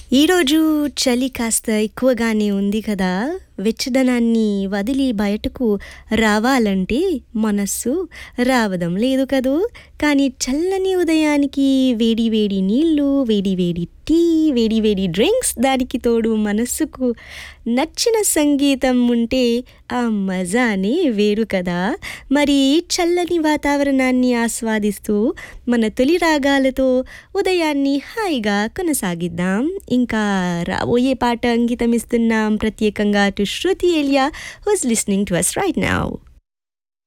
ఈరోజు చలి కాస్త ఎక్కువగానే ఉంది కదా వెచ్చదనాన్ని వదిలి బయటకు రావాలంటే మనస్సు రావడం లేదు కదూ కానీ చల్లని ఉదయానికి వేడి వేడి నీళ్ళు వేడి వేడి టీ వేడి వేడి డ్రింక్స్ దానికి తోడు మనస్సుకు నచ్చిన సంగీతం ఉంటే ఆ మజానే వేరు కదా మరి చల్లని వాతావరణాన్ని ఆస్వాదిస్తూ మన తొలి రాగాలతో ఉదయాన్ని హాయిగా కొనసాగిద్దాం ఇంకా రాబోయే పాట అంకితం ఇస్తున్నాం ప్రత్యేకంగా to Shruti Elia who's listening to us right now